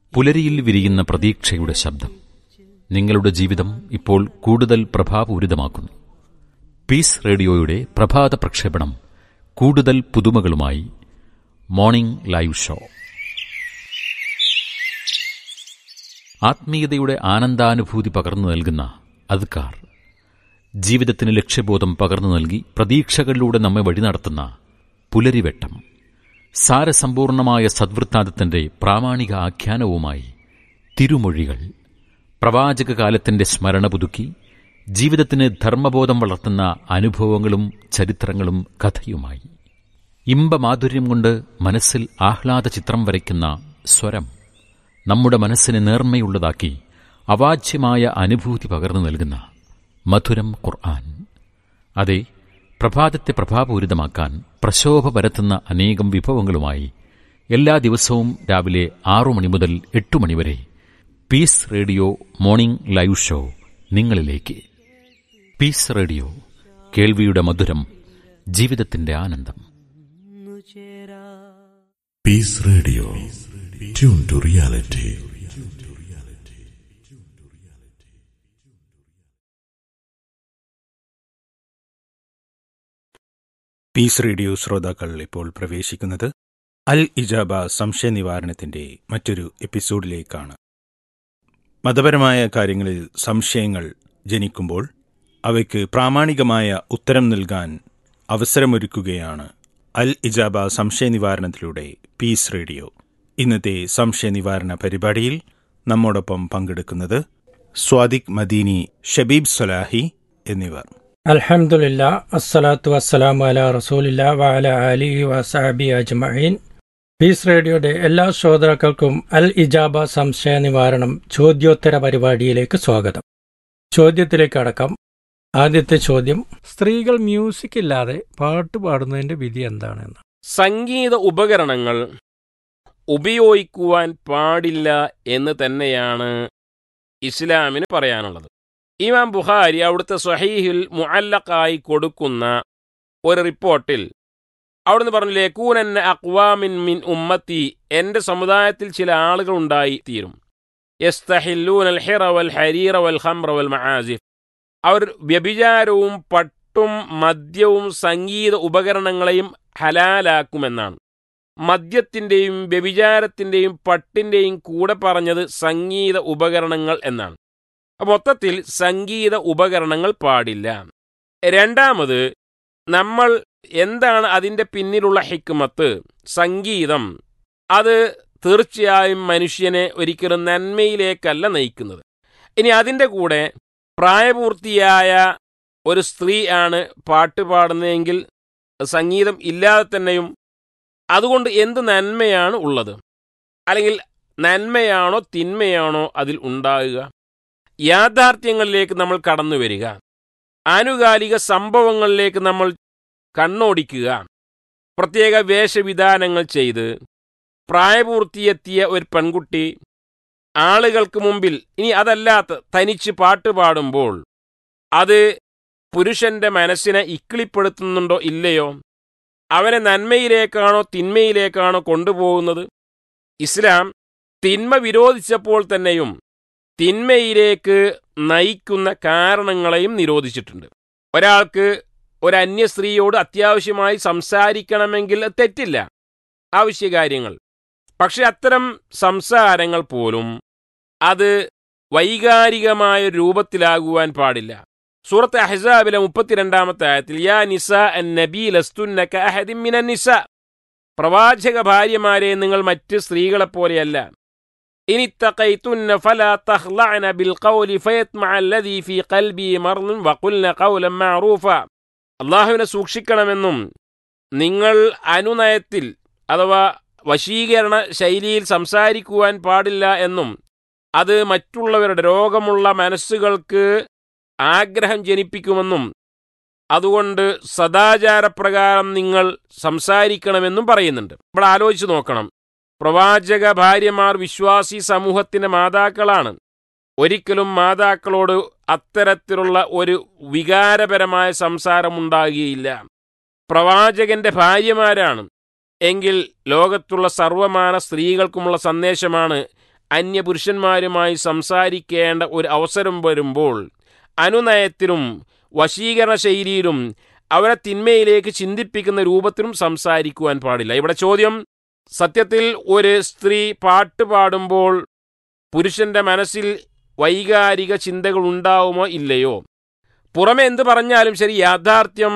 പുലരിയിൽ വിരിയുന്ന പ്രതീക്ഷയുടെ ശബ്ദം നിങ്ങളുടെ ജീവിതം ഇപ്പോൾ കൂടുതൽ പ്രഭാപൂരിതമാക്കുന്നു പീസ് റേഡിയോയുടെ പ്രഭാത പ്രക്ഷേപണം കൂടുതൽ പുതുമകളുമായി മോർണിംഗ് ലൈവ് ഷോ ആത്മീയതയുടെ ആനന്ദാനുഭൂതി പകർന്നു നൽകുന്ന അദ്കാർ ജീവിതത്തിന് ലക്ഷ്യബോധം പകർന്നു നൽകി പ്രതീക്ഷകളിലൂടെ നമ്മെ വഴി നടത്തുന്ന പുലരിവെട്ടം സാരസമ്പൂർണമായ സദ്വൃത്താന്തത്തിന്റെ പ്രാമാണിക ആഖ്യാനവുമായി തിരുമൊഴികൾ പ്രവാചക കാലത്തിന്റെ സ്മരണ പുതുക്കി ജീവിതത്തിന് ധർമ്മബോധം വളർത്തുന്ന അനുഭവങ്ങളും ചരിത്രങ്ങളും കഥയുമായി ഇമ്പമാധുര്യം കൊണ്ട് മനസ്സിൽ ആഹ്ലാദ ചിത്രം വരയ്ക്കുന്ന സ്വരം നമ്മുടെ മനസ്സിനെ നേർമ്മയുള്ളതാക്കി അവാച്യമായ അനുഭൂതി പകർന്നു നൽകുന്ന മധുരം ഖുർആൻ അതെ പ്രഭാതത്തെ പ്രഭാപൂരിതമാക്കാൻ പ്രശോഭ പരത്തുന്ന അനേകം വിഭവങ്ങളുമായി എല്ലാ ദിവസവും രാവിലെ ആറു മണി മുതൽ എട്ടു മണിവരെ peace radio morning live show നിങ്ങളിലേക്ക് പീസ് റേഡിയോ കേൾവിയുടെ മധുരം ജീവിതത്തിന്റെ ആനന്ദം Peace Radio. Tune to reality. Peace radio ശ്രോതാക്കൾ ഇപ്പോൾ പ്രവേശിക്കുന്നത് അൽ ഇജാബ സംശയ നിവാരണത്തിന്റെ മറ്റൊരു എപ്പിസോഡിലേക്കാണ് മതപരമായ കാര്യങ്ങളിൽ സംശയങ്ങൾ ജനിക്കുമ്പോൾ അവയ്ക്ക് പ്രാമാണികമായ ഉത്തരം നൽകാൻ അവസരമൊരുക്കുകയാണ് അൽ ഇജാബ സംശയ നിവാരണത്തിലൂടെ പീസ് റേഡിയോ ഇന്നത്തെ സംശയ നിവാരണ പരിപാടിയിൽ നമ്മോടൊപ്പം പങ്കെടുക്കുന്നത് സ്വാദിഖ് മദീനി ഷബീബ് സലാഹി എന്നിവർ അൽഹംദുലില്ല അസ്സലാത്തു വസ്സലാമു അല റസൂലില്ല വഅല അലിഹി വസഹബി അജ്മഈൻ പീസ് റേഡിയോയുടെ എല്ലാ ശ്രോതാക്കൾക്കും അൽ ഇജാബ സംശയ നിവാരണം ചോദ്യോത്തര പരിപാടിയിലേക്ക് സ്വാഗതം ചോദ്യത്തിലേക്ക് അടക്കം ആദ്യത്തെ ചോദ്യം സ്ത്രീകൾ മ്യൂസിക് ഇല്ലാതെ പാട്ട് പാടുന്നതിന്റെ വിധി എന്താണെന്ന് സംഗീത ഉപകരണങ്ങൾ ഉപയോഗിക്കുവാൻ പാടില്ല എന്ന് തന്നെയാണ് ഇസ്ലാമിന് പറയാനുള്ളത് ഇമാം ബുഖാരി അവിടുത്തെ സ്വഹീഹിൽ മുഅല്ലഖായി കൊടുക്കുന്ന ഒരു റിപ്പോർട്ടിൽ അവിടുന്ന് പറഞ്ഞില്ലേ കൂനന്ന അക്വാമിൻ മിൻ ഉമ്മത്തി എൻ്റെ സമുദായത്തിൽ ചില ആളുകൾ ഉണ്ടായി തീരും യസ്തഹില്ലൂൻ അൽ ഹിറ വൽ ഹരീറ വൽ ഖംറ വൽ മആസിഫ് അവർ വ്യഭിചാരവും പട്ടും മദ്യവും സംഗീത ഉപകരണങ്ങളെയും ഹലാലാക്കുമെന്നാണ് മദ്യത്തിൻ്റെയും വ്യഭിചാരത്തിൻ്റെയും പട്ടിൻ്റെയും കൂടെ പറഞ്ഞത് സംഗീത ഉപകരണങ്ങൾ എന്നാണ് അപ്പൊ മൊത്തത്തിൽ സംഗീത ഉപകരണങ്ങൾ പാടില്ല രണ്ടാമത് നമ്മൾ എന്താണ് അതിൻ്റെ പിന്നിലുള്ള ഹിക്മത്ത് സംഗീതം അത് തീർച്ചയായും മനുഷ്യനെ ഒരിക്കലും നന്മയിലേക്കല്ല നയിക്കുന്നത് ഇനി അതിൻ്റെ കൂടെ പ്രായപൂർത്തിയായ ഒരു സ്ത്രീ ആണ് പാട്ട് പാടുന്നതെങ്കിൽ സംഗീതം ഇല്ലാതെ തന്നെയും അതുകൊണ്ട് എന്ത് നന്മയാണ് ഉള്ളത് അല്ലെങ്കിൽ നന്മയാണോ തിന്മയാണോ അതിൽ ഉണ്ടാകുക യാഥാർത്ഥ്യങ്ങളിലേക്ക് നമ്മൾ കടന്നു വരിക ആനുകാലിക സംഭവങ്ങളിലേക്ക് നമ്മൾ കണ്ണോടിക്കുക പ്രത്യേക വേഷവിധാനങ്ങൾ ചെയ്ത് പ്രായപൂർത്തിയെത്തിയ ഒരു പെൺകുട്ടി ആളുകൾക്ക് മുമ്പിൽ ഇനി അതല്ലാത്ത തനിച്ച് പാട്ട് പാടുമ്പോൾ അത് പുരുഷന്റെ മനസ്സിനെ ഇക്കിളിപ്പെടുത്തുന്നുണ്ടോ ഇല്ലയോ അവനെ നന്മയിലേക്കാണോ തിന്മയിലേക്കാണോ കൊണ്ടുപോകുന്നത് ഇസ്ലാം തിന്മ വിരോധിച്ചപ്പോൾ തന്നെയും തിന്മയിലേക്ക് നയിക്കുന്ന കാരണങ്ങളെയും നിരോധിച്ചിട്ടുണ്ട് ഒരാൾക്ക് ഒരു അന്യ സ്ത്രീയോട് അത്യാവശ്യമായി സംസാരിക്കണമെങ്കിൽ തെറ്റില്ല ആവശ്യകാര്യങ്ങൾ പക്ഷെ അത്തരം സംസാരങ്ങൾ പോലും അത് വൈകാരികമായ രൂപത്തിലാകുവാൻ പാടില്ല സൂറത്ത് അഹ്സാബിലെ മുപ്പത്തിരണ്ടാമത്തെ ആയത്തിൽ യാ നിസ അൻ നബി ലസ്തുന്നക അഹദിൻ മിനൻ നിസ പ്രവാചക ഭാര്യമാരെ നിങ്ങൾ മറ്റ് സ്ത്രീകളെപ്പോലെയല്ല ഇനി തഖൈതുന്ന ഫലാ തഖ്ലഅന ബിൽ ഖൗലി ഫയത്മഅ അല്ലദീ ഫീ ഖൽബി മർളുൻ വഖുൽന ഖൗലൻ മഅറൂഫ അള്ളാഹുവിനെ സൂക്ഷിക്കണമെന്നും നിങ്ങൾ അനുനയത്തിൽ അഥവാ വശീകരണ ശൈലിയിൽ സംസാരിക്കുവാൻ പാടില്ല എന്നും അത് മറ്റുള്ളവരുടെ രോഗമുള്ള മനസ്സുകൾക്ക് ആഗ്രഹം ജനിപ്പിക്കുമെന്നും അതുകൊണ്ട് സദാചാരപ്രകാരം നിങ്ങൾ സംസാരിക്കണമെന്നും പറയുന്നുണ്ട് ഇവിടെ ആലോചിച്ച് നോക്കണം പ്രവാചക ഭാര്യമാർ വിശ്വാസി സമൂഹത്തിന്റെ മാതാക്കളാണ് ഒരിക്കലും മാതാക്കളോട് അത്തരത്തിലുള്ള ഒരു വികാരപരമായ സംസാരമുണ്ടാകുകയില്ല പ്രവാചകന്റെ ഭാര്യമാരാണ് എങ്കിൽ ലോകത്തുള്ള സർവമാന സ്ത്രീകൾക്കുമുള്ള സന്ദേശമാണ് അന്യപുരുഷന്മാരുമായി സംസാരിക്കേണ്ട ഒരു അവസരം വരുമ്പോൾ അനുനയത്തിലും വശീകരണ ശൈലിയിലും അവരെ തിന്മയിലേക്ക് ചിന്തിപ്പിക്കുന്ന രൂപത്തിലും സംസാരിക്കുവാൻ പാടില്ല ഇവിടെ ചോദ്യം സത്യത്തിൽ ഒരു സ്ത്രീ പാട്ട് പാടുമ്പോൾ പുരുഷന്റെ മനസ്സിൽ വൈകാരിക ചിന്തകൾ ഉണ്ടാവുമോ ഇല്ലയോ പുറമെ എന്ത് പറഞ്ഞാലും ശരി യാഥാർത്ഥ്യം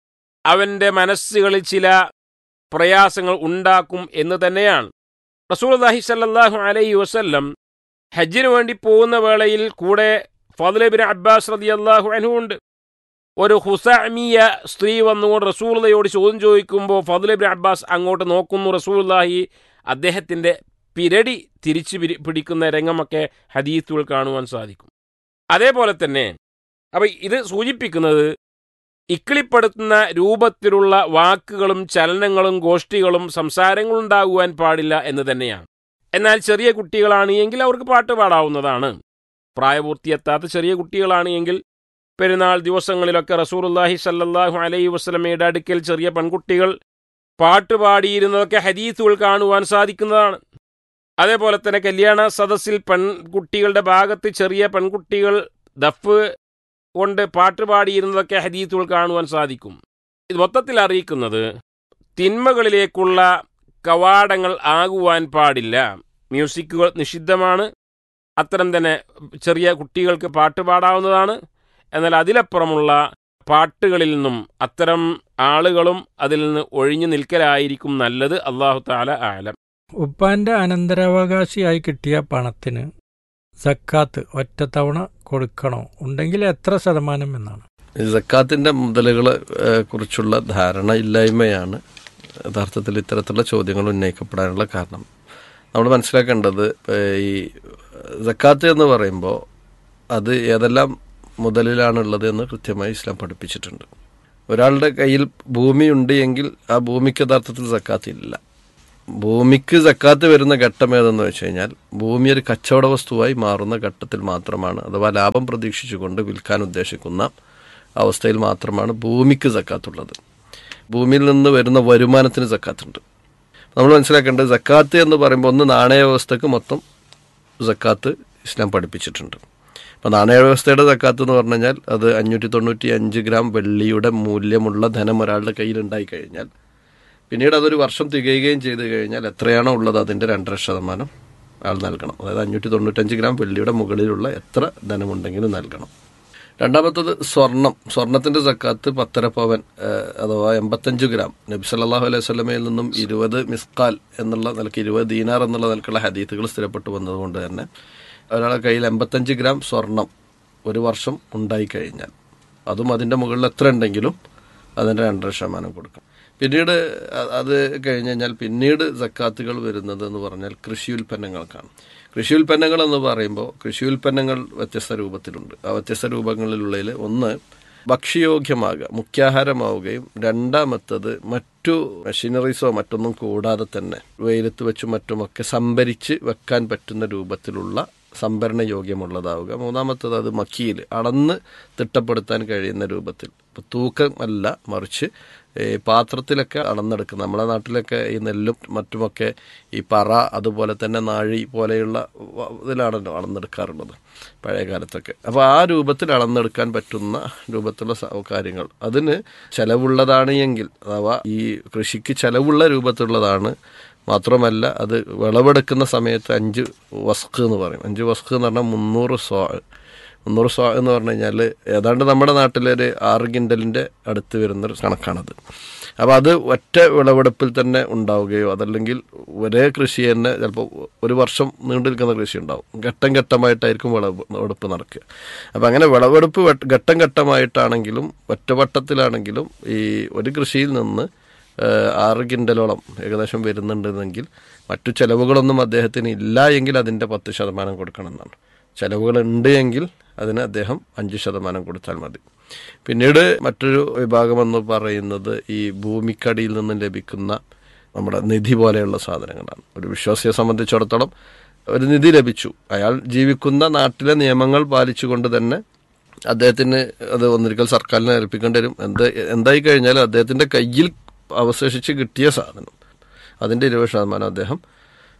അവന്റെ മനസ്സുകളിൽ ചില പ്രയാസങ്ങൾ ഉണ്ടാക്കും എന്ന് തന്നെയാണ് റസൂൽഹി സല്ലാഹു അലൈഹി വസല്ലം ഹജ്ജിനു വേണ്ടി പോകുന്ന വേളയിൽ കൂടെ ഫضലബിൻ അബ്ബാസ് റതി അള്ളാഹു അനുണ്ട് ഒരു ഹുസാമിയ സ്ത്രീ വന്നുകൊണ്ട് റസൂള്ളയോട് ചോദ്യം ചോദിക്കുമ്പോൾ ഫضലബിൻ അബ്ബാസ് അങ്ങോട്ട് നോക്കുന്നു റസൂൽഹി അദ്ദേഹത്തിന്റെ പിരടി തിരിച്ചു പിരി- പിടിക്കുന്ന രംഗമൊക്കെ ഹദീത്തുകൾ കാണുവാൻ സാധിക്കും അതേപോലെ തന്നെ അപ്പൊ ഇത് സൂചിപ്പിക്കുന്നത് ഇക്കിളിപ്പെടുത്തുന്ന രൂപത്തിലുള്ള വാക്കുകളും ചലനങ്ങളും ഗോഷ്ഠികളും സംസാരങ്ങളും ഉണ്ടാകുവാൻ പാടില്ല എന്ന് തന്നെയാണ് എന്നാൽ ചെറിയ കുട്ടികളാണ് എങ്കിൽ അവർക്ക് പാട്ട് പാടാവുന്നതാണ് പ്രായപൂർത്തിയെത്താത്ത ചെറിയ കുട്ടികളാണ് എങ്കിൽ പെരുന്നാൾ ദിവസങ്ങളിലൊക്കെ റസൂറുല്ലാഹി സല്ലല്ലാഹു അലൈഹി വസ്ലമയുടെ അടുക്കൽ ചെറിയ പെൺകുട്ടികൾ പാട്ട് പാടിയിരുന്നതൊക്കെ ഹദീസുകൾ കാണുവാൻ സാധിക്കുന്നതാണ് അതേപോലെ തന്നെ കല്യാണ സദസ്സിൽ പെൺകുട്ടികളുടെ ഭാഗത്ത് ചെറിയ പെൺകുട്ടികൾ ദഫ് കൊണ്ട് പാട്ട് പാടിയിരുന്നതൊക്കെ ഹദീത്തുകൾ കാണുവാൻ സാധിക്കും ഇത് മൊത്തത്തിൽ അറിയിക്കുന്നത് തിന്മകളിലേക്കുള്ള കവാടങ്ങൾ ആകുവാൻ പാടില്ല മ്യൂസിക്കുകൾ നിഷിദ്ധമാണ് അത്തരം തന്നെ ചെറിയ കുട്ടികൾക്ക് പാട്ട് പാടാവുന്നതാണ് എന്നാൽ അതിലപ്പുറമുള്ള പാട്ടുകളിൽ നിന്നും അത്തരം ആളുകളും അതിൽ നിന്ന് ഒഴിഞ്ഞു നിൽക്കലായിരിക്കും നല്ലത് അള്ളാഹു താല ആലം ഉപ്പാന്റെ അനന്തരാവകാശിയായി കിട്ടിയ പണത്തിന് സക്കാത്ത് ഒറ്റത്തവണ കൊടുക്കണോ ഉണ്ടെങ്കിൽ എത്ര ശതമാനം എന്നാണ് ഈ സക്കാത്തിന്റെ മുതലുകളെ ഏഹ്, കുറിച്ചുള്ള ധാരണ ഇല്ലായ്മയാണ് യഥാർത്ഥത്തിൽ ഇത്തരത്തിലുള്ള ചോദ്യങ്ങൾ ഉന്നയിക്കപ്പെടാനുള്ള കാരണം നമ്മൾ മനസ്സിലാക്കേണ്ടത് ഏഹ്, ഈ സക്കാത്ത് എന്ന് പറയുമ്പോൾ അത് ഏതെല്ലാം മുതലിലാണുള്ളത് എന്ന് കൃത്യമായി ഇസ്ലാം പഠിപ്പിച്ചിട്ടുണ്ട് ഒരാളുടെ കയ്യിൽ ഭൂമിയുണ്ട് എങ്കിൽ ആ ഭൂമിക്ക് യഥാർത്ഥത്തിൽ സക്കാത്ത് ഇല്ല ഭൂമിക്ക് സക്കാത്ത് വരുന്ന ഘട്ടം ഏതെന്ന് വെച്ച് കഴിഞ്ഞാൽ ഭൂമി ഒരു കച്ചവട വസ്തുവായി മാറുന്ന ഘട്ടത്തിൽ മാത്രമാണ് അഥവാ ലാഭം പ്രതീക്ഷിച്ചുകൊണ്ട് വിൽക്കാൻ ഉദ്ദേശിക്കുന്ന അവസ്ഥയിൽ മാത്രമാണ് ഭൂമിക്ക് സക്കാത്തുള്ളത് ഭൂമിയിൽ നിന്ന് വരുന്ന വരുമാനത്തിന് സക്കാത്തുണ്ട് നമ്മൾ മനസ്സിലാക്കേണ്ടത് സക്കാത്ത് എന്ന് പറയുമ്പോൾ ഒന്ന് നാണയ വ്യവസ്ഥക്ക് മൊത്തം സക്കാത്ത് ഇസ്ലാം പഠിപ്പിച്ചിട്ടുണ്ട് അപ്പോൾ നാണയ വ്യവസ്ഥയുടെ സക്കാത്ത് എന്ന് പറഞ്ഞു കഴിഞ്ഞാൽ അത് അഞ്ഞൂറ്റി തൊണ്ണൂറ്റി അഞ്ച് ഗ്രാം വെള്ളിയുടെ മൂല്യമുള്ള ധനം ഒരാളുടെ കയ്യിൽ ഉണ്ടായി കഴിഞ്ഞാൽ പിന്നീട് അതൊരു വർഷം തികയുകയും ചെയ്തു കഴിഞ്ഞാൽ എത്രയാണോ ഉള്ളത് അതിൻ്റെ രണ്ടര ശതമാനം ആൾ നൽകണം അതായത് അഞ്ഞൂറ്റി തൊണ്ണൂറ്റഞ്ച് ഗ്രാം വെള്ളിയുടെ മുകളിലുള്ള എത്ര ധനമുണ്ടെങ്കിലും നൽകണം രണ്ടാമത്തത് സ്വർണം സ്വർണത്തിന്റെ സക്കാത്ത് പത്തര പവൻ ഏഹ്, അഥവാ എൺപത്തഞ്ച് ഗ്രാം നബി സല്ലല്ലാഹു അലൈഹി സ്വലമയിൽ നിന്നും ഇരുപത് മിസ്കാൽ എന്നുള്ള നിലക്ക് ഇരുപത് ദീനാർ എന്നുള്ള നിലക്കുള്ള ഹദീത്തുകൾ സ്ഥിരപ്പെട്ടു വന്നതുകൊണ്ട് തന്നെ ഒരാളെ കയ്യിൽ എൺപത്തഞ്ച് ഗ്രാം സ്വർണം ഒരു വർഷം ഉണ്ടായി കഴിഞ്ഞാൽ അതും അതിൻ്റെ മുകളിൽ എത്ര ഉണ്ടെങ്കിലും അതിൻ്റെ രണ്ടര ശതമാനം കൊടുക്കണം പിന്നീട് അ- അത് കഴിഞ്ഞ് കഴിഞ്ഞാൽ പിന്നീട് സക്കാത്തുകൾ വരുന്നത് എന്ന് പറഞ്ഞാൽ കൃഷി ഉൽപ്പന്നങ്ങൾക്കാണ് കൃഷി ഉൽപ്പന്നങ്ങൾ എന്ന് പറയുമ്പോൾ കൃഷി ഉൽപ്പന്നങ്ങൾ വ്യത്യസ്ത രൂപത്തിലുണ്ട് ആ വ്യത്യസ്ത രൂപങ്ങളിലുള്ളതിൽ ഒന്ന് ഭക്ഷ്യയോഗ്യമാകുക മുഖ്യാഹാരമാവുകയും രണ്ടാമത്തത് മറ്റു മെഷീനറീസോ മറ്റൊന്നും കൂടാതെ തന്നെ വെയിലത്ത് വെച്ചും മറ്റുമൊക്കെ സംഭരിച്ച് വെക്കാൻ പറ്റുന്ന രൂപത്തിലുള്ള സംഭരണ യോഗ്യമുള്ളതാവുക മൂന്നാമത്തത് അത് മക്കിയിൽ അളന്ന് തിട്ടപ്പെടുത്താൻ കഴിയുന്ന രൂപത്തിൽ ഇപ്പൊ തൂക്കമല്ല മറിച്ച് ഈ പാത്രത്തിലൊക്കെ അളന്നെടുക്കുന്ന നമ്മുടെ നാട്ടിലൊക്കെ ഈ നെല്ലും മറ്റുമൊക്കെ ഈ പറ അതുപോലെ തന്നെ നാഴി പോലെയുള്ള വ- ഇതിലാണല്ലോ അളന്നെടുക്കാറുള്ളത് പഴയ കാലത്തൊക്കെ അപ്പോൾ ആ രൂപത്തിൽ അളന്നെടുക്കാൻ പറ്റുന്ന രൂപത്തിലുള്ള സ- കാര്യങ്ങൾ അതിന് ചെലവുള്ളതാണ് എങ്കിൽ അഥവാ ഈ കൃഷിക്ക് ചെലവുള്ള രൂപത്തിലുള്ളതാണ് മാത്രമല്ല അത് വിളവെടുക്കുന്ന സമയത്ത് അഞ്ച് വസ്ക് എന്ന് പറയും അഞ്ച് വസ്ക് എന്ന് പറഞ്ഞാൽ മുന്നൂറ് സ്വാ മുന്നൂറ് സ്വാ എന്ന് പറഞ്ഞു കഴിഞ്ഞാൽ ഏതാണ്ട് നമ്മുടെ നാട്ടിലൊരു ആറ് കിൻഡലിൻ്റെ അടുത്ത് വരുന്നൊരു കണക്കാണത് അപ്പോൾ അത് ഒറ്റ വിളവെടുപ്പിൽ തന്നെ ഉണ്ടാവുകയോ അതല്ലെങ്കിൽ ഒരേ കൃഷി തന്നെ ചിലപ്പോൾ ഒരു വർഷം നീണ്ടു നിൽക്കുന്ന കൃഷി ഉണ്ടാവും ഘട്ടം ഘട്ടമായിട്ടായിരിക്കും വിളവെടുപ്പ് നടക്കുക അപ്പോൾ അങ്ങനെ വിളവെടുപ്പ് വട്ട- ഘട്ടം ഘട്ടമായിട്ടാണെങ്കിലും ഒറ്റവട്ടത്തിലാണെങ്കിലും ഈ ഒരു കൃഷിയിൽ നിന്ന് ഏഹ് ആറ് കിൻഡലോളം ഏകദേശം വരുന്നുണ്ടെന്നെങ്കിൽ മറ്റു ചെലവുകളൊന്നും അദ്ദേഹത്തിന് ഇല്ല എങ്കിൽ അതിൻ്റെ പത്ത് ശതമാനം കൊടുക്കണം എന്നാണ് ചെലവുകൾ ഉണ്ട് എങ്കിൽ അതിന് അദ്ദേഹം അഞ്ച് ശതമാനം കൊടുത്താൽ മതി പിന്നീട് മറ്റൊരു വിഭാഗമെന്ന് പറയുന്നത് ഈ ഭൂമിക്കടിയിൽ നിന്നും ലഭിക്കുന്ന നമ്മുടെ നിധി പോലെയുള്ള സാധനങ്ങളാണ് ഒരു വിശ്വാസിയെ സംബന്ധിച്ചിടത്തോളം ഒരു നിധി ലഭിച്ചു അയാൾ ജീവിക്കുന്ന നാട്ടിലെ നിയമങ്ങൾ പാലിച്ചുകൊണ്ട് തന്നെ അദ്ദേഹത്തിന് അത് ഒന്നിരിക്കൽ സർക്കാരിനെ ഏൽപ്പിക്കേണ്ടി വരും എന്ത് എന്തായി കഴിഞ്ഞാൽ അദ്ദേഹത്തിന്റെ കയ്യിൽ അവശേഷിച്ച് കിട്ടിയ സാധനം അതിന്റെ ഇരുപത് ശതമാനം അദ്ദേഹം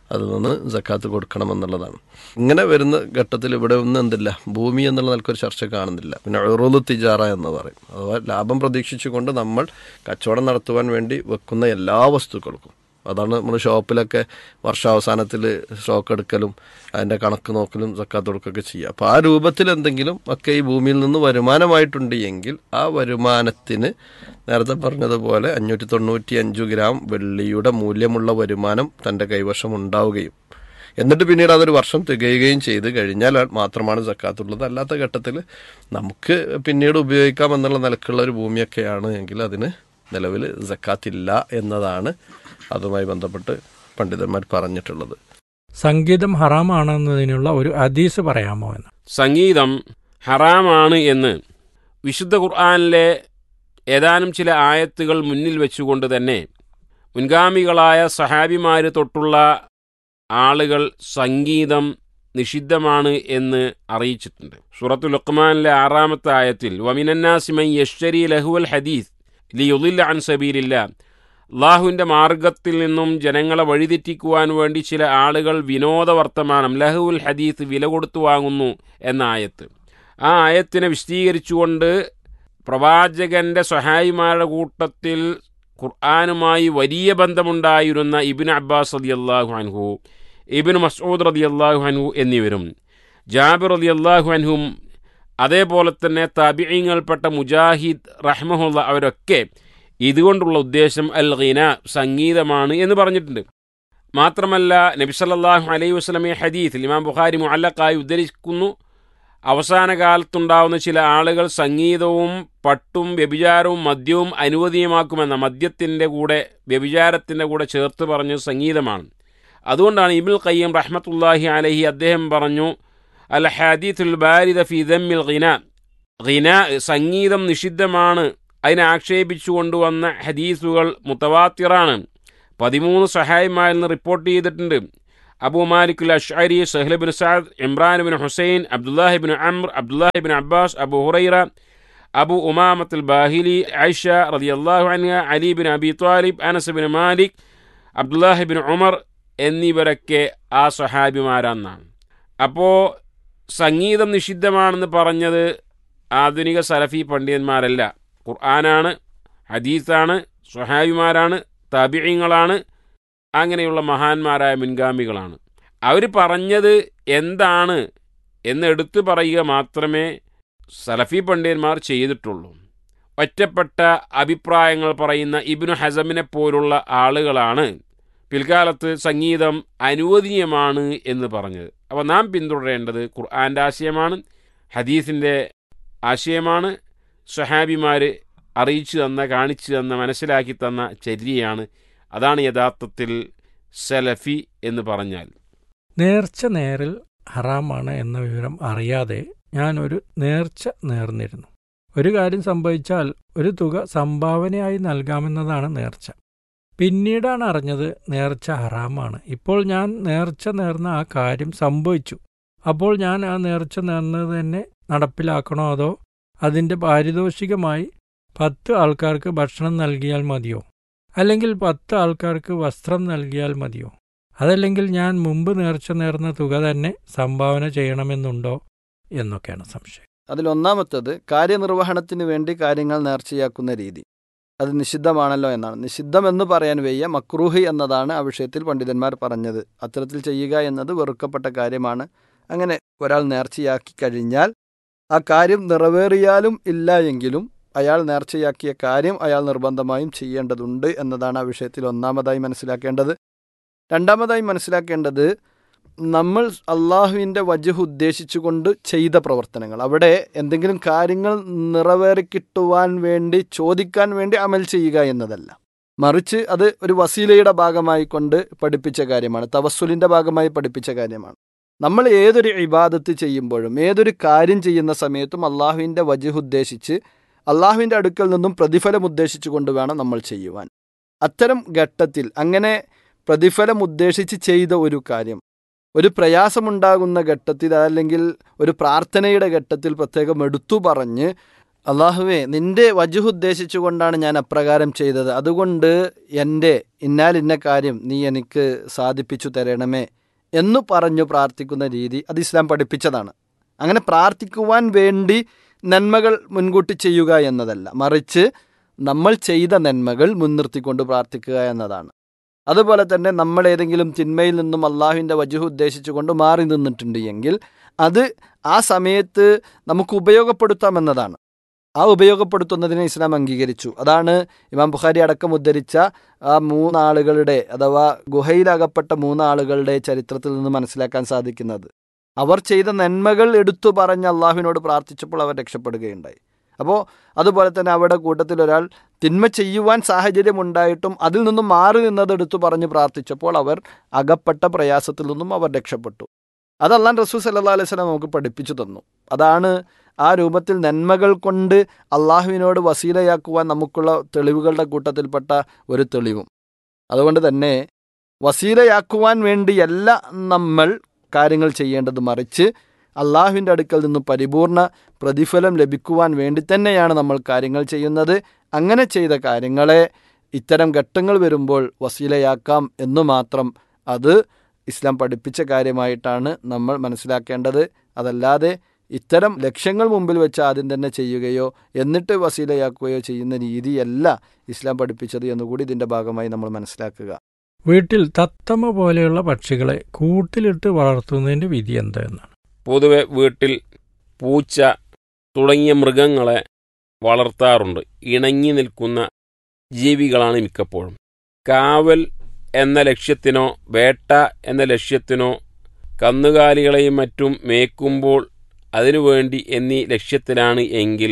അതിൽ നിന്ന് ജക്കാത്ത് കൊടുക്കണമെന്നുള്ളതാണ് ഇങ്ങനെ വരുന്ന ഘട്ടത്തിൽ ഇവിടെ ഒന്നും എന്തില്ല ഭൂമി എന്നുള്ള നിലക്കൊരു ചർച്ച കാണുന്നില്ല പിന്നെ ഉറുദു തിജാറ എന്ന് പറയും അഥവാ ലാഭം പ്രതീക്ഷിച്ചുകൊണ്ട് നമ്മൾ കച്ചവടം നടത്തുവാൻ വേണ്ടി വെക്കുന്ന എല്ലാ വസ്തുക്കൾക്കും അതാണ് നമ്മൾ ഷോപ്പിലൊക്കെ വർഷാവസാനത്തിൽ സ്റ്റോക്ക് എടുക്കലും അതിൻ്റെ കണക്ക് നോക്കലും സക്കാത്ത് കൊടുക്കുകയൊക്കെ ചെയ്യുക അപ്പോൾ ആ രൂപത്തിൽ എന്തെങ്കിലും ഒക്കെ ഈ ഭൂമിയിൽ നിന്ന് വരുമാനമായിട്ടുണ്ട് എങ്കിൽ ആ വരുമാനത്തിന് നേരത്തെ പറഞ്ഞതുപോലെ അഞ്ഞൂറ്റി തൊണ്ണൂറ്റി അഞ്ച് ഗ്രാം വെള്ളിയുടെ മൂല്യമുള്ള വരുമാനം തൻ്റെ കൈവശം ഉണ്ടാവുകയും എന്നിട്ട് പിന്നീട് അതൊരു വർഷം തികയുകയും ചെയ്ത് കഴിഞ്ഞാൽ മാത്രമാണ് സക്കാത്തുള്ളത് അല്ലാത്ത ഘട്ടത്തിൽ നമുക്ക് പിന്നീട് ഉപയോഗിക്കാം എന്നുള്ള നിലക്കുള്ള ഒരു ഭൂമിയൊക്കെയാണ് എങ്കിൽ അതിന് നിലവിൽ സക്കാത്തില്ല എന്നതാണ് അതുമായി ബന്ധപ്പെട്ട് പണ്ഡിതന്മാർ പറഞ്ഞിട്ടുള്ളത് സംഗീതം ഹറാമാണെന്നതിനുള്ള ഒരു ഹദീസ് പറയാമോ എന്ന് സംഗീതം ഹറാമാണ് എന്ന് വിശുദ്ധ ഖുർആാനിലെ ഏതാനും ചില ആയത്തുകൾ മുന്നിൽ വെച്ചുകൊണ്ട് തന്നെ മുൻഗാമികളായ സഹാബിമാർ തൊട്ടുള്ള ആളുകൾ സംഗീതം നിഷിദ്ധമാണ് എന്ന് അറിയിച്ചിട്ടുണ്ട് സൂറത്തു ലുക്മാനിലെ ആറാമത്തെ ആയത്തിൽ വമിനന്നാസിമൻ യശ്വരി ലഹുവൽ ഹദീസ് ലിയുദില്ല അൻ സബീലില്ല അള്ളാഹുവിൻ്റെ മാർഗത്തിൽ നിന്നും ജനങ്ങളെ വഴിതെറ്റിക്കുവാൻ വേണ്ടി ചില ആളുകൾ വിനോദ വർത്തമാനം ലഹുൽ ഹദീസ് വില കൊടുത്തു വാങ്ങുന്നു എന്ന ആയത്ത് ആ ആയത്തിനെ വിശദീകരിച്ചുകൊണ്ട് പ്രവാചകന്റെ സഹായിമാരുടെ കൂട്ടത്തിൽ ഖുർആാനുമായി വലിയ ബന്ധമുണ്ടായിരുന്ന ഇബിൻ അബ്ബാസ് റതി അള്ളാഹു അൻഹു ഇബിൻ മസൂദ് റതി അള്ളാഹു അൻഹു എന്നിവരും ജാബിർ റതി അള്ളാഹു അൻഹും അതേപോലെ തന്നെ താബിയങ്ങൾപ്പെട്ട മുജാഹിദ് റഹ്മഹുല്ല അവരൊക്കെ ഇതുകൊണ്ടുള്ള ഉദ്ദേശം അൽ ഖീന സംഗീതമാണ് എന്ന് പറഞ്ഞിട്ടുണ്ട് മാത്രമല്ല നബിസല്ലാഹു അലൈഹി വസ്ലമെ ഹദീത്തിൽ ഇമാം ബുഖാരി മുഅല്ലക്കായി ഉദ്ധരിക്കുന്നു അവസാന കാലത്തുണ്ടാവുന്ന ചില ആളുകൾ സംഗീതവും പട്ടും വ്യഭിചാരവും മദ്യവും അനുവദീയമാക്കുമെന്ന മദ്യത്തിൻ്റെ കൂടെ വ്യഭിചാരത്തിൻ്റെ കൂടെ ചേർത്ത് പറഞ്ഞ് സംഗീതമാണ് അതുകൊണ്ടാണ് ഇബിൽ ഖയ്യം റഹ്മത്തുല്ലാഹി അലഹി അദ്ദേഹം പറഞ്ഞു അൽ ഹദീത്തുൽ ബാരിദ ഫി ദമ്മിൽ ഖിന ഖിന സംഗീതം നിഷിദ്ധമാണ് അതിനെ ആക്ഷേപിച്ചു കൊണ്ടുവന്ന ഹദീസുകൾ മുത്തവാത്തിറാണ് പതിമൂന്ന് സഹായിമാരിൽ നിന്ന് റിപ്പോർട്ട് ചെയ്തിട്ടുണ്ട് Abu Malikul Ashari Sahl bin Saad Imran bin Husain Abdullah bin Amr Abdullah bin Abbas Abu Huraira Abu Umamatul Bahili Aisha റളിയല്ലാഹു അൻഹ Ali bin Abi Talib Anas bin Malik Abdullah bin Umar എന്നിവരൊക്കെ ആ സഹാബിമാരാന്നാണ് അപ്പോൾ സംഗീതം നിഷിദ്ധമാണെന്ന് പറഞ്ഞത് ആധുനിക സലഫി പണ്ഡിതന്മാരല്ല ഖുർആനാണ് ഹദീസാണ് സ്വഹാബിമാരാണ് താബിയങ്ങളാണ് അങ്ങനെയുള്ള മഹാന്മാരായ മുൻഗാമികളാണ് അവർ പറഞ്ഞത് എന്താണ് എന്ന് എടുത്തു പറയുക മാത്രമേ സലഫി പണ്ഡിതന്മാർ ചെയ്തിട്ടുള്ളൂ ഒറ്റപ്പെട്ട അഭിപ്രായങ്ങൾ പറയുന്ന ഇബിനു ഹസമിനെ പോലുള്ള ആളുകളാണ് പിൽക്കാലത്ത് സംഗീതം അനുവദനീയമാണ് എന്ന് പറഞ്ഞത് അപ്പോൾ നാം പിന്തുടരേണ്ടത് ഖുർആൻ്റെ ആശയമാണ് ഹദീസിൻ്റെ ആശയമാണ് സഹാബിമാർ അറിയിച്ചു തന്ന കാണിച്ചു തന്ന മനസ്സിലാക്കി തന്ന ചര്യയാണ് അതാണ് യഥാർത്ഥത്തിൽ സലഫി എന്ന് പറഞ്ഞാൽ നേർച്ച നേരിൽ ഹറാമാണ് എന്ന വിവരം അറിയാതെ ഞാൻ ഒരു നേർച്ച നേർന്നിരുന്നു ഒരു കാര്യം സംഭവിച്ചാൽ ഒരു തുക സംഭാവനയായി നൽകാമെന്നതാണ് നേർച്ച പിന്നീടാണ് അറിഞ്ഞത് നേർച്ച ഹറാമാണ് ഇപ്പോൾ ഞാൻ നേർച്ച നേർന്ന ആ കാര്യം സംഭവിച്ചു അപ്പോൾ ഞാൻ ആ നേർച്ച നേർന്നത് തന്നെ നടപ്പിലാക്കണോ അതോ അതിൻ്റെ പാരിതോഷികമായി പത്ത് ആൾക്കാർക്ക് ഭക്ഷണം നൽകിയാൽ മതിയോ അല്ലെങ്കിൽ പത്ത് ആൾക്കാർക്ക് വസ്ത്രം നൽകിയാൽ മതിയോ അതല്ലെങ്കിൽ ഞാൻ മുമ്പ് നേർച്ച നേർന്ന തുക തന്നെ സംഭാവന ചെയ്യണമെന്നുണ്ടോ എന്നൊക്കെയാണ് സംശയം അതിലൊന്നാമത്തത് കാര്യനിർവഹണത്തിന് വേണ്ടി കാര്യങ്ങൾ നേർച്ചയാക്കുന്ന രീതി അത് നിഷിദ്ധമാണല്ലോ എന്നാണ് നിഷിദ്ധം എന്ന് പറയാൻ വയ്യ മക്രൂഹി എന്നതാണ് ആ വിഷയത്തിൽ പണ്ഡിതന്മാർ പറഞ്ഞത് അത്തരത്തിൽ ചെയ്യുക എന്നത് വെറുക്കപ്പെട്ട കാര്യമാണ് അങ്ങനെ ഒരാൾ നേർച്ചയാക്കി കഴിഞ്ഞാൽ ആ കാര്യം നിറവേറിയാലും ഇല്ല എങ്കിലും അയാൾ നേർച്ചയാക്കിയ കാര്യം അയാൾ നിർബന്ധമായും ചെയ്യേണ്ടതുണ്ട് എന്നതാണ് ആ വിഷയത്തിൽ ഒന്നാമതായി മനസ്സിലാക്കേണ്ടത് രണ്ടാമതായി മനസ്സിലാക്കേണ്ടത് നമ്മൾ അള്ളാഹുവിൻ്റെ വജുഹ് ഉദ്ദേശിച്ചുകൊണ്ട് ചെയ്ത പ്രവർത്തനങ്ങൾ അവിടെ എന്തെങ്കിലും കാര്യങ്ങൾ നിറവേറിക്കിട്ടുവാൻ വേണ്ടി ചോദിക്കാൻ വേണ്ടി അമൽ ചെയ്യുക എന്നതല്ല മറിച്ച് അത് ഒരു വസീലയുടെ ഭാഗമായി കൊണ്ട് പഠിപ്പിച്ച കാര്യമാണ് തവസ്സുലിൻ്റെ ഭാഗമായി പഠിപ്പിച്ച കാര്യമാണ് നമ്മൾ ഏതൊരു ഇബാദത്ത് ചെയ്യുമ്പോഴും ഏതൊരു കാര്യം ചെയ്യുന്ന സമയത്തും അള്ളാഹുവിൻ്റെ വജുഹ് ഉദ്ദേശിച്ച് അള്ളാഹുവിൻ്റെ അടുക്കൽ നിന്നും പ്രതിഫലം ഉദ്ദേശിച്ചു കൊണ്ട് വേണം നമ്മൾ ചെയ്യുവാൻ അത്തരം ഘട്ടത്തിൽ അങ്ങനെ പ്രതിഫലം ഉദ്ദേശിച്ച് ചെയ്ത ഒരു കാര്യം ഒരു പ്രയാസമുണ്ടാകുന്ന ഘട്ടത്തിൽ അല്ലെങ്കിൽ ഒരു പ്രാർത്ഥനയുടെ ഘട്ടത്തിൽ പ്രത്യേകം എടുത്തു പറഞ്ഞ് അള്ളാഹുവേ നിന്റെ വജുഹ് ഉദ്ദേശിച്ചുകൊണ്ടാണ് ഞാൻ അപ്രകാരം ചെയ്തത് അതുകൊണ്ട് എൻ്റെ ഇന്നാൽ ഇന്ന കാര്യം നീ എനിക്ക് സാധിപ്പിച്ചു തരണമേ എന്നു പറഞ്ഞു പ്രാർത്ഥിക്കുന്ന രീതി അത് ഇസ്ലാം പഠിപ്പിച്ചതാണ് അങ്ങനെ പ്രാർത്ഥിക്കുവാൻ വേണ്ടി നന്മകൾ മുൻകൂട്ടി ചെയ്യുക എന്നതല്ല മറിച്ച് നമ്മൾ ചെയ്ത നന്മകൾ മുൻനിർത്തിക്കൊണ്ട് പ്രാർത്ഥിക്കുക എന്നതാണ് അതുപോലെ തന്നെ നമ്മൾ ഏതെങ്കിലും തിന്മയിൽ നിന്നും അള്ളാഹുവിൻ്റെ വജുഹ് ഉദ്ദേശിച്ചുകൊണ്ട് മാറി നിന്നിട്ടുണ്ട് എങ്കിൽ അത് ആ സമയത്ത് നമുക്ക് ഉപയോഗപ്പെടുത്താമെന്നതാണ് ആ ഉപയോഗപ്പെടുത്തുന്നതിനെ ഇസ്ലാം അംഗീകരിച്ചു അതാണ് ഇമാം ബുഖാരി അടക്കം ഉദ്ധരിച്ച ആ മൂന്നാളുകളുടെ അഥവാ ഗുഹയിലകപ്പെട്ട മൂന്നാളുകളുടെ ചരിത്രത്തിൽ നിന്ന് മനസ്സിലാക്കാൻ സാധിക്കുന്നത് അവർ ചെയ്ത നന്മകൾ എടുത്തു പറഞ്ഞ് അള്ളാഹുവിനോട് പ്രാർത്ഥിച്ചപ്പോൾ അവർ രക്ഷപ്പെടുകയുണ്ടായി അപ്പോൾ അതുപോലെ തന്നെ അവിടെ കൂട്ടത്തിൽ ഒരാൾ തിന്മ ചെയ്യുവാൻ സാഹചര്യമുണ്ടായിട്ടും അതിൽ നിന്നും മാറി നിന്നത് എടുത്തു പറഞ്ഞ് പ്രാർത്ഥിച്ചപ്പോൾ അവർ അകപ്പെട്ട പ്രയാസത്തിൽ നിന്നും അവർ രക്ഷപ്പെട്ടു അത് അള്ളാൻ റസൂൽ സല്ലാ അലൈഹി സ്വലം നമുക്ക് പഠിപ്പിച്ചു തന്നു അതാണ് ആ രൂപത്തിൽ നന്മകൾ കൊണ്ട് അള്ളാഹുവിനോട് വസീലയാക്കുവാൻ നമുക്കുള്ള തെളിവുകളുടെ കൂട്ടത്തിൽപ്പെട്ട ഒരു തെളിവും അതുകൊണ്ട് തന്നെ വസീലയാക്കുവാൻ വേണ്ടിയല്ല നമ്മൾ കാര്യങ്ങൾ ചെയ്യേണ്ടത് മറിച്ച് അള്ളാഹുവിൻ്റെ അടുക്കൽ നിന്ന് പരിപൂർണ പ്രതിഫലം ലഭിക്കുവാൻ വേണ്ടി തന്നെയാണ് നമ്മൾ കാര്യങ്ങൾ ചെയ്യുന്നത് അങ്ങനെ ചെയ്ത കാര്യങ്ങളെ ഇത്തരം ഘട്ടങ്ങൾ വരുമ്പോൾ വസീലയാക്കാം എന്നു മാത്രം അത് ഇസ്ലാം പഠിപ്പിച്ച കാര്യമായിട്ടാണ് നമ്മൾ മനസ്സിലാക്കേണ്ടത് അതല്ലാതെ ഇത്തരം ലക്ഷ്യങ്ങൾ മുമ്പിൽ വെച്ച് ആദ്യം തന്നെ ചെയ്യുകയോ എന്നിട്ട് വസീലയാക്കുകയോ ചെയ്യുന്ന രീതിയല്ല ഇസ്ലാം പഠിപ്പിച്ചത് എന്നുകൂടി ഇതിൻ്റെ ഭാഗമായി നമ്മൾ മനസ്സിലാക്കുക വീട്ടിൽ തത്തമ്മ പോലെയുള്ള പക്ഷികളെ കൂട്ടിലിട്ട് വളർത്തുന്നതിന്റെ വിധി എന്താണെന്നാണ് പൊതുവെ വീട്ടിൽ പൂച്ച തുടങ്ങിയ മൃഗങ്ങളെ വളർത്താറുണ്ട് ഇണങ്ങി നിൽക്കുന്ന ജീവികളാണ് മിക്കപ്പോഴും കാവൽ എന്ന ലക്ഷ്യത്തിനോ വേട്ട എന്ന ലക്ഷ്യത്തിനോ കന്നുകാലികളെയും മറ്റും മേക്കുമ്പോൾ അതിനുവേണ്ടി എന്നീ ലക്ഷ്യത്തിലാണ് എങ്കിൽ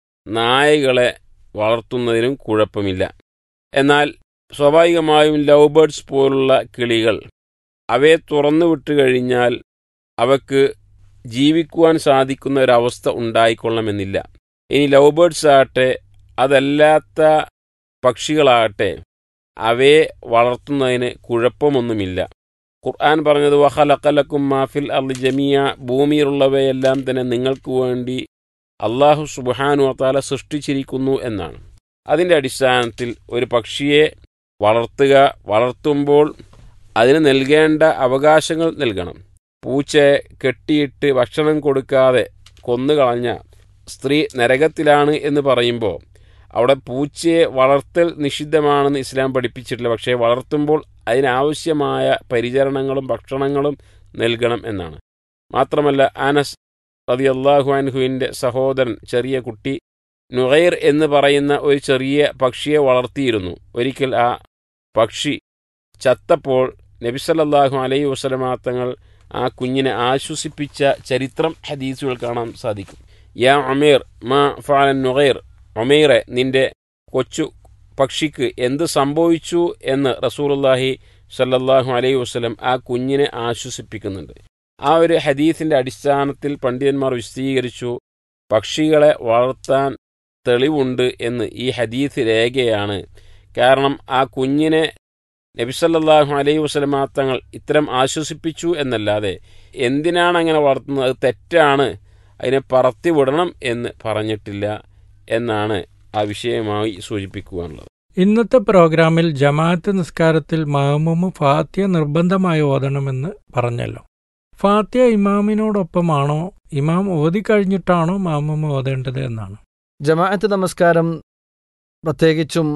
നായകളെ വളർത്തുന്നതിനും കുഴപ്പമില്ല എന്നാൽ സ്വാഭാവികമായും ലവ് ബേർഡ്സ് പോലുള്ള കിളികൾ അവയെ തുറന്നു വിട്ടു കഴിഞ്ഞാൽ അവക്ക് ജീവിക്കുവാൻ സാധിക്കുന്ന ഒരവസ്ഥ ഉണ്ടായിക്കൊള്ളണമെന്നില്ല ഇനി ലവ് ബേർഡ്സ് ആകട്ടെ അതല്ലാത്ത പക്ഷികളാകട്ടെ അവയെ വളർത്തുന്നതിന് കുഴപ്പമൊന്നുമില്ല ഖുർആൻ പറഞ്ഞത് വഹലക്കലക്കും മാഫിൽ അൽ ജമിയ ഭൂമിയിലുള്ളവയെല്ലാം തന്നെ നിങ്ങൾക്ക് വേണ്ടി അള്ളാഹു സുബാനു അത്താല സൃഷ്ടിച്ചിരിക്കുന്നു എന്നാണ് അതിൻ്റെ അടിസ്ഥാനത്തിൽ ഒരു പക്ഷിയെ വളർത്തുക വളർത്തുമ്പോൾ അതിന് നൽകേണ്ട അവകാശങ്ങൾ നൽകണം പൂച്ചയെ കെട്ടിയിട്ട് ഭക്ഷണം കൊടുക്കാതെ കൊന്നുകളഞ്ഞ സ്ത്രീ നരകത്തിലാണ് എന്ന് പറയുമ്പോൾ അവിടെ പൂച്ചയെ വളർത്തൽ നിഷിദ്ധമാണെന്ന് ഇസ്ലാം പഠിപ്പിച്ചിട്ടില്ല പക്ഷേ വളർത്തുമ്പോൾ അതിനാവശ്യമായ പരിചരണങ്ങളും ഭക്ഷണങ്ങളും നൽകണം എന്നാണ് മാത്രമല്ല ആനസ് റതി അള്ളാഹു അൻഹുവിൻ്റെ സഹോദരൻ ചെറിയ കുട്ടി നുഹൈർ എന്ന് പറയുന്ന ഒരു ചെറിയ പക്ഷിയെ വളർത്തിയിരുന്നു ഒരിക്കൽ ആ പക്ഷി ചത്തപ്പോൾ നബിസല്ലാഹു അലൈഹി വസ്ലമാ തങ്ങൾ ആ കുഞ്ഞിനെ ആശ്വസിപ്പിച്ച ചരിത്രം ഹദീസുകൾ കാണാൻ സാധിക്കും യാ ഒമേർ മാ ഫാലൻ നുഹൈർ ഒമേറെ നിന്റെ കൊച്ചു പക്ഷിക്ക് എന്ത് സംഭവിച്ചു എന്ന് റസൂലുല്ലാഹി സല്ലല്ലാഹു അലൈഹി വസ്ലം ആ കുഞ്ഞിനെ ആശ്വസിപ്പിക്കുന്നുണ്ട് ആ ഒരു ഹദീസിന്റെ അടിസ്ഥാനത്തിൽ പണ്ഡിതന്മാർ വിശദീകരിച്ചു പക്ഷികളെ വളർത്താൻ തെളിവുണ്ട് എന്ന് ഈ ഹദീസ് രേഖയാണ് കാരണം ആ കുഞ്ഞിനെ നബിസല്ലാഹു അലൈഹി വസ്ലമാ തങ്ങൾ ഇത്തരം ആശ്വസിപ്പിച്ചു എന്നല്ലാതെ എന്തിനാണ് അങ്ങനെ വളർത്തുന്നത് അത് തെറ്റാണ് അതിനെ പറത്തി വിടണം എന്ന് പറഞ്ഞിട്ടില്ല എന്നാണ് ആ വിഷയമായി സൂചിപ്പിക്കുവാനുള്ളത് ഇന്നത്തെ പ്രോഗ്രാമിൽ ജമാഅത്ത് നിസ്കാരത്തിൽ മാമുമ് ഫാത്തിയ നിർബന്ധമായി ഓതണമെന്ന് പറഞ്ഞല്ലോ ഫാത്തിയ ഇമാമിനോടൊപ്പമാണോ ഇമാം ഓതിക്കഴിഞ്ഞിട്ടാണോ മാമുമ് ഓതേണ്ടത് എന്നാണ് ജമാഅത്ത് നമസ്കാരം പ്രത്യേകിച്ചും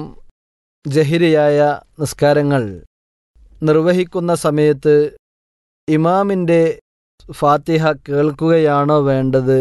ജഹിരിയായ നിസ്കാരങ്ങൾ നിർവഹിക്കുന്ന സമയത്ത് ഇമാമിൻ്റെ ഫാത്തിഹ കേൾക്കുകയാണോ വേണ്ടത്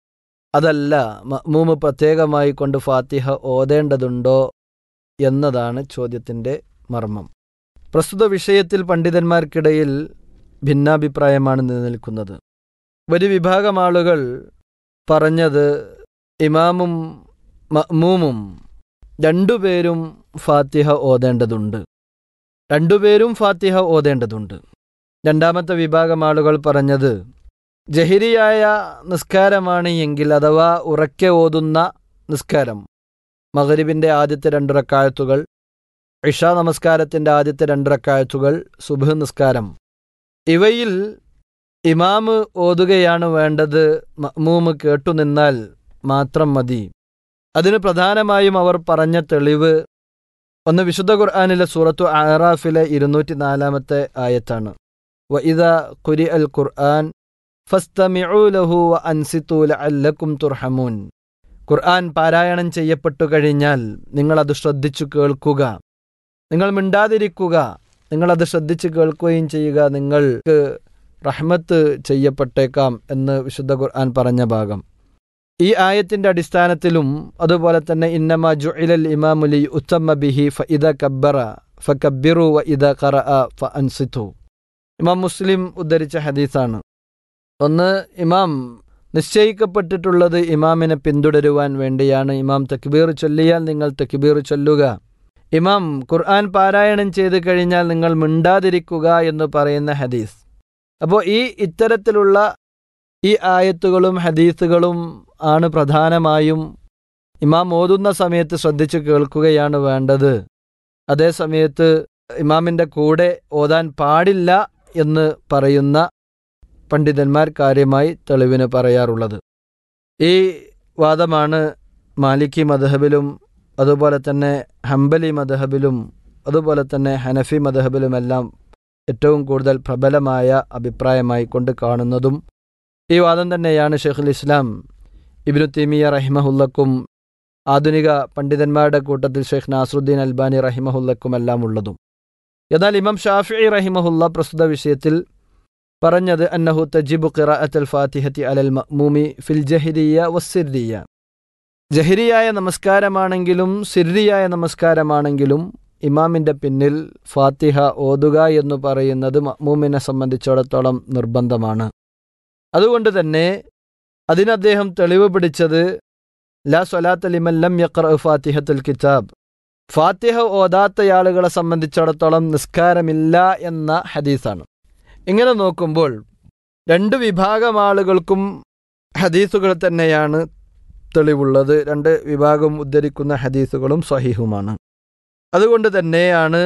അതല്ല മഅ്മൂമ് പ്രത്യേകമായി കൊണ്ട് ഫാത്തിഹ ഓതേണ്ടതുണ്ടോ എന്നതാണ് ചോദ്യത്തിൻ്റെ മർമ്മം പ്രസ്തുത വിഷയത്തിൽ പണ്ഡിതന്മാർക്കിടയിൽ ഭിന്നാഭിപ്രായമാണ് നിലനിൽക്കുന്നത് ഒരു വിഭാഗം ആളുകൾ പറഞ്ഞത് ഇമാമും മഅ്മൂമും രണ്ടുപേരും ഫാത്തിഹ ഓതേണ്ടതുണ്ട് രണ്ടുപേരും ഫാത്തിഹ ഓതേണ്ടതുണ്ട് രണ്ടാമത്തെ വിഭാഗം ആളുകൾ പറഞ്ഞത് ജഹിരിയായ നിസ്കാരമാണ് എങ്കിൽ അഥവാ ഉറക്കെ ഓതുന്ന നിസ്കാരം മകരിബിൻ്റെ ആദ്യത്തെ രണ്ടുറക്കായത്തുകൾ ഇഷ നമസ്കാരത്തിൻ്റെ ആദ്യത്തെ രണ്ടുറക്കായത്തുകൾ സുബഹ് നിസ്കാരം ഇവയിൽ ഇമാമ് ഓതുകയാണ് വേണ്ടത് മഅ്മൂമ് കേട്ടുനിന്നാൽ മാത്രം മതി അതിന് പ്രധാനമായും അവർ പറഞ്ഞ തെളിവ് ഒന്ന് വിശുദ്ധ ഖുർആാനിലെ സൂറത്തു ആറാഫിലെ ഇരുന്നൂറ്റി നാലാമത്തെ ആയത്താണ് വ ഇത ഖുരി അൽ ഖുർആൻ ഫസ്തമിഊലഹു വ അൻസിത്തൂല അല്ലക്കും തുർഹമൂൻ ഖുർആൻ പാരായണം ചെയ്യപ്പെട്ടു കഴിഞ്ഞാൽ നിങ്ങളത് ശ്രദ്ധിച്ചു കേൾക്കുക നിങ്ങൾ മിണ്ടാതിരിക്കുക നിങ്ങളത് ശ്രദ്ധിച്ചു കേൾക്കുകയും ചെയ്യുക നിങ്ങൾക്ക് റഹ്മത്ത് ചെയ്യപ്പെട്ടേക്കാം എന്ന് വിശുദ്ധ ഖുർആൻ പറഞ്ഞ ഭാഗം ഈ ആയത്തിന്റെ അടിസ്ഥാനത്തിലും അതുപോലെ തന്നെ ഇന്നമ ജുഇലൽ ഇമാമുലി ഉത്തമ്മ ബിഹി ഫ ഇദ കബ്ബറ ഫ കബ്ബിറു വ ഇദ ഖറ ഫ അൻസിത്തു ഇമാം മുസ്ലിം ഉദ്ധരിച്ച ഹദീസാണ് ഒന്ന് ഇമാം നിശ്ചയിക്കപ്പെട്ടിട്ടുള്ളത് ഇമാമിനെ പിന്തുടരുവാൻ വേണ്ടിയാണ് ഇമാം തക്ബീർ ചൊല്ലിയാൽ നിങ്ങൾ തക്ബീർ ചൊല്ലുക ഇമാം ഖുർആൻ പാരായണം ചെയ്തു കഴിഞ്ഞാൽ നിങ്ങൾ മിണ്ടാതിരിക്കുക എന്ന് പറയുന്ന ഹദീസ് അപ്പോൾ ഈ ഇത്തരത്തിലുള്ള ഈ ആയത്തുകളും ഹദീസുകളും ആണ് പ്രധാനമായും ഇമാം ഓതുന്ന സമയത്ത് ശ്രദ്ധിച്ചു കേൾക്കുകയാണ് വേണ്ടത് അതേ സമയത്ത് ഇമാമിൻ്റെ കൂടെ ഓതാൻ പാടില്ല എന്ന് പറയുന്ന പണ്ഡിതന്മാർ കാര്യമായി തെളിവിന് പറയാറുള്ളത് ഈ വാദമാണ് മാലിക്കി മദഹബിലും അതുപോലെ തന്നെ ഹംബലി മദഹബിലും അതുപോലെ തന്നെ ഹനഫി മദഹബിലുമെല്ലാം ഏറ്റവും കൂടുതൽ പ്രബലമായ അഭിപ്രായമായി കൊണ്ട് കാണുന്നതും ഈ വാദം തന്നെയാണ് ഷെയ്ഖുൽ ഇസ്ലാം ഇബ്നു തീമിയ റഹിമഹുല്ലക്കും ആധുനിക പണ്ഡിതന്മാരുടെ കൂട്ടത്തിൽ ഷെയ്ഖ് നാസറുദ്ദീൻ അൽബാനി റഹിമഹുല്ലക്കുമെല്ലാം ഉള്ളതും എന്നാൽ ഇമാം ഷാഫി റഹിമഹുല്ല പ്രസ്തുത വിഷയത്തിൽ പറഞ്ഞത് അന്നഹു തജിബു ഖിറാഅത്ത് അൽ ഫാത്തിഹത്തി അലൽ മഅ്മൂമി ഫിൽ ജഹിരിയ വസ്സിരിയ ജഹിരിയായ നമസ്കാരമാണെങ്കിലും സിരിയായ നമസ്കാരമാണെങ്കിലും ഇമാമിൻ്റെ പിന്നിൽ ഫാത്തിഹ ഓതുക എന്ന് പറയുന്നത് മഅ്മൂമിനെ സംബന്ധിച്ചിടത്തോളം നിർബന്ധമാണ് അതുകൊണ്ട് തന്നെ അതിന് അദ്ദേഹം തെളിവ് പിടിച്ചത് ലാ സ്വലാത്ത് ലിമല്ലം യഖ്റ ഫാത്തിഹത്തുൽ കിതാബ് ഫാത്തിഹ ഓതാത്തയാളുകളെ സംബന്ധിച്ചിടത്തോളം നിസ്കാരമില്ല എന്ന ഹദീസാണ് ഇങ്ങനെ നോക്കുമ്പോൾ രണ്ട് വിഭാഗം ആളുകൾക്കും ഹദീസുകൾ തന്നെയാണ് തെളിവുള്ളത് രണ്ട് വിഭാഗം ഉദ്ധരിക്കുന്ന ഹദീസുകളും സ്വഹീഹുമാണ് അതുകൊണ്ട് തന്നെയാണ്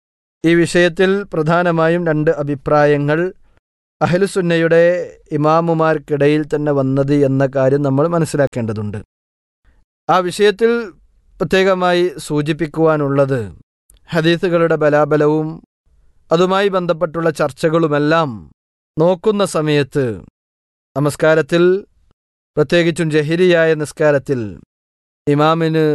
ഈ വിഷയത്തിൽ പ്രധാനമായും രണ്ട് അഭിപ്രായങ്ങൾ അഹലുസുന്നയുടെ ഇമാമുമാർക്കിടയിൽ തന്നെ വന്നത് എന്ന കാര്യം നമ്മൾ മനസ്സിലാക്കേണ്ടതുണ്ട് ആ വിഷയത്തിൽ പ്രത്യേകമായി സൂചിപ്പിക്കുവാനുള്ളത് ഹദീസുകളുടെ ബലാബലവും അതുമായി ബന്ധപ്പെട്ടുള്ള ചർച്ചകളുമെല്ലാം നോക്കുന്ന സമയത്ത് നമസ്കാരത്തിൽ പ്രത്യേകിച്ചും ജഹിരിയായ നിസ്കാരത്തിൽ ഇമാമിന്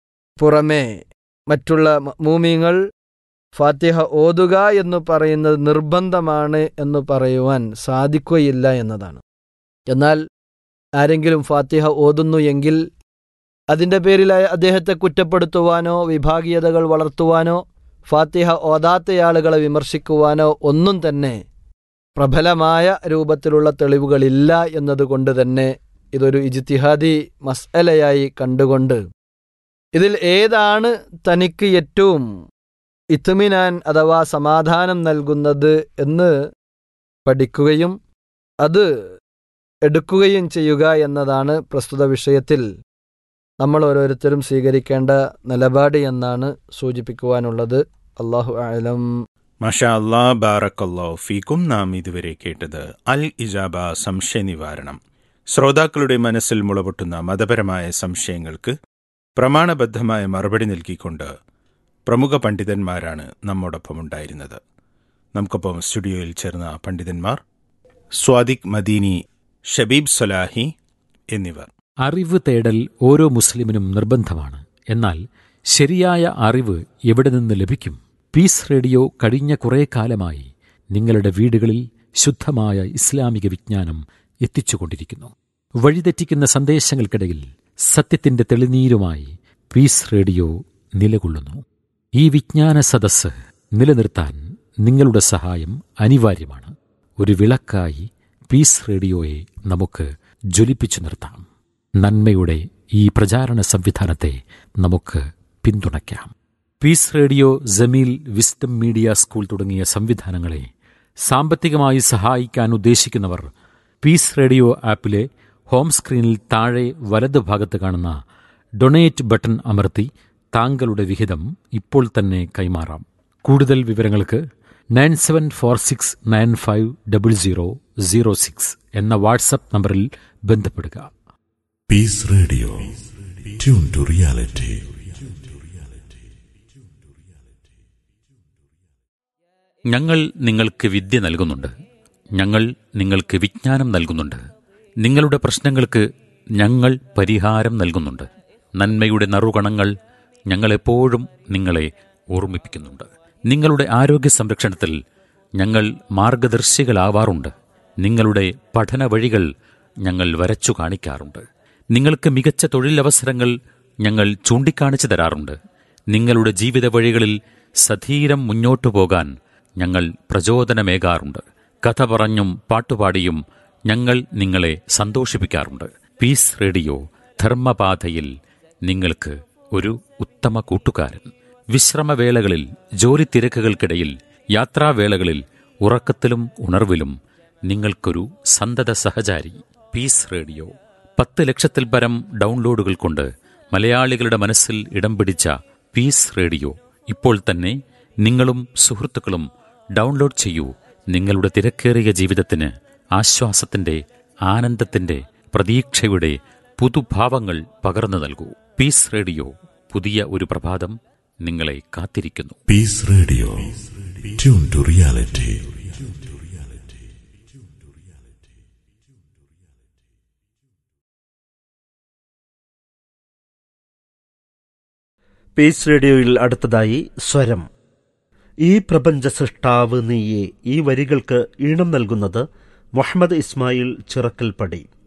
പുറമേ മറ്റുള്ള മൂമിങ്ങൾ ഫാത്തിഹ ഓതുക എന്ന് പറയുന്നത് നിർബന്ധമാണ് എന്ന് പറയുവാൻ സാധിക്കുകയില്ല എന്നതാണ് എന്നാൽ ആരെങ്കിലും ഫാത്തിഹ ഓതുന്നു എങ്കിൽ അതിൻ്റെ പേരിൽ അദ്ദേഹത്തെ കുറ്റപ്പെടുത്തുവാനോ വിഭാഗീയതകൾ വളർത്തുവാനോ ഫാത്തിഹ ഓതാത്തയാളുകളെ വിമർശിക്കുവാനോ ഒന്നും തന്നെ പ്രബലമായ രൂപത്തിലുള്ള തെളിവുകളില്ല എന്നതുകൊണ്ട് തന്നെ ഇതൊരു ഇജ്തിഹാദി മസ്അലയായി കണ്ടുകൊണ്ട് ഇതിൽ ഏതാണ് തനിക്ക് ഏറ്റവും ഇത്മിനാൻ അഥവാ സമാധാനം നൽകുന്നത് എന്ന് പഠിക്കുകയും അത് എടുക്കുകയും ചെയ്യുക എന്നതാണ് പ്രസ്തുത വിഷയത്തിൽ നമ്മൾ ഓരോരുത്തരും സ്വീകരിക്കേണ്ട നിലപാട് എന്നാണ് സൂചിപ്പിക്കുവാനുള്ളത് അള്ളാഹു ആലം മഷാ അല്ലാ ബാറക്കല്ലോ ഫീക്കും നാം ഇതുവരെ കേട്ടത് അൽ ഇജാബ സംശയ നിവാരണം ശ്രോതാക്കളുടെ മനസ്സിൽ മുളപൊട്ടുന്ന മതപരമായ സംശയങ്ങൾക്ക് പ്രമാണബദ്ധമായ മറുപടി നൽകിക്കൊണ്ട് പ്രമുഖ പണ്ഡിതന്മാരാണ് നമ്മോടൊപ്പം ഉണ്ടായിരുന്നത് നമുക്കൊപ്പം സ്റ്റുഡിയോയിൽ ചേർന്ന പണ്ഡിതന്മാർ സ്വാദിഖ് മദീനി ഷബീബ് സലാഹി എന്നിവർ അറിവ് തേടൽ ഓരോ മുസ്ലിമിനും നിർബന്ധമാണ് എന്നാൽ ശരിയായ അറിവ് എവിടെ നിന്ന് ലഭിക്കും പീസ് റേഡിയോ കഴിഞ്ഞ കുറേ കാലമായി നിങ്ങളുടെ വീടുകളിൽ ശുദ്ധമായ ഇസ്ലാമിക വിജ്ഞാനം എത്തിച്ചുകൊണ്ടിരിക്കുന്നു വഴിതെറ്റിക്കുന്ന സന്ദേശങ്ങൾക്കിടയിൽ സത്യത്തിന്റെ തെളിനീരുമായി പീസ് റേഡിയോ നിലകൊള്ളുന്നു ഈ വിജ്ഞാന സദസ്സ് നിലനിർത്താൻ നിങ്ങളുടെ സഹായം അനിവാര്യമാണ് ഒരു വിളക്കായി പീസ് റേഡിയോയെ നമുക്ക് ജ്വലിപ്പിച്ചു നിർത്താം നന്മയുടെ ഈ പ്രചാരണ സംവിധാനത്തെ നമുക്ക് പിന്തുണയ്ക്കാം peace radio Jameel wisdom media school തുടങ്ങിയ സംവിധാനങ്ങളെ സാമ്പത്തികമായി സഹായിക്കാൻ ഉദ്ദേശിക്കുന്നവർ പീസ് റേഡിയോ ആപ്പിലെ ഹോം സ്ക്രീനിൽ താഴെ വലത് ഭാഗത്ത് കാണുന്ന ഡൊണേറ്റ് ബട്ടൺ അമർത്തി താങ്കളുടെ വിഹിതം ഇപ്പോൾ തന്നെ കൈമാറാം കൂടുതൽ വിവരങ്ങൾക്ക് nine seven four six nine five double zero zero six എന്ന വാട്സപ്പ് നമ്പറിൽ ബന്ധപ്പെടുക Peace Radio. Tune to reality. ഞങ്ങൾ നിങ്ങൾക്ക് വിദ്യ നൽകുന്നുണ്ട് ഞങ്ങൾ നിങ്ങൾക്ക് വിജ്ഞാനം നൽകുന്നുണ്ട് നിങ്ങളുടെ പ്രശ്നങ്ങൾക്ക് ഞങ്ങൾ പരിഹാരം നൽകുന്നുണ്ട് നന്മയുടെ നറുകണങ്ങൾ ഞങ്ങളെപ്പോഴും നിങ്ങളെ ഓർമ്മിപ്പിക്കുന്നുണ്ട് നിങ്ങളുടെ ആരോഗ്യ സംരക്ഷണത്തിൽ ഞങ്ങൾ മാർഗദർശികളാവാറുണ്ട് നിങ്ങളുടെ പഠന വഴികൾ ഞങ്ങൾ വരച്ചു കാണിക്കാറുണ്ട് നിങ്ങൾക്ക് മികച്ച തൊഴിലവസരങ്ങൾ ഞങ്ങൾ ചൂണ്ടിക്കാണിച്ചു തരാറുണ്ട് നിങ്ങളുടെ ജീവിത വഴികളിൽ സധീരം മുന്നോട്ടു പോകാൻ ഞങ്ങൾ പ്രചോദനമേകാറുണ്ട് കഥ പറഞ്ഞും പാട്ടുപാടിയും ഞങ്ങൾ നിങ്ങളെ സന്തോഷിപ്പിക്കാറുണ്ട് പീസ് റേഡിയോ ധർമ്മപാതയിൽ നിങ്ങൾക്ക് ഒരു ഉത്തമ കൂട്ടുകാരൻ വിശ്രമവേളകളിൽ ജോലി തിരക്കുകൾക്കിടയിൽ യാത്രാവേളകളിൽ ഉറക്കത്തിലും ഉണർവിലും നിങ്ങൾക്കൊരു സന്തത സഹചാരി പീസ് റേഡിയോ പത്ത് ലക്ഷത്തിൽ പരം ഡൗൺലോഡുകൾ കൊണ്ട് മലയാളികളുടെ മനസ്സിൽ ഇടം പിടിച്ച പീസ് റേഡിയോ ഇപ്പോൾ തന്നെ നിങ്ങളും സുഹൃത്തുക്കളും ഡൗൺലോഡ് ചെയ്യൂ നിങ്ങളുടെ തിരക്കേറിയ ജീവിതത്തിന് ആശ്വാസത്തിന്റെ ആനന്ദത്തിന്റെ പ്രതീക്ഷയുടെ പുതുഭാവങ്ങൾ പകർന്നു നൽകൂ പീസ് റേഡിയോ പുതിയ ഒരു പ്രഭാതം നിങ്ങളെ കാത്തിരിക്കുന്നു Peace Radio. Tune to reality. Peace റേഡിയോയിൽ അടുത്തതായി സ്വരം ഈ പ്രപഞ്ച സൃഷ്ടാവ് നീയെ ഈ വരികൾക്ക് ഈണം നൽകുന്നത് മുഹമ്മദ് ഇസ്മായിൽ ചിറക്കൽപ്പടി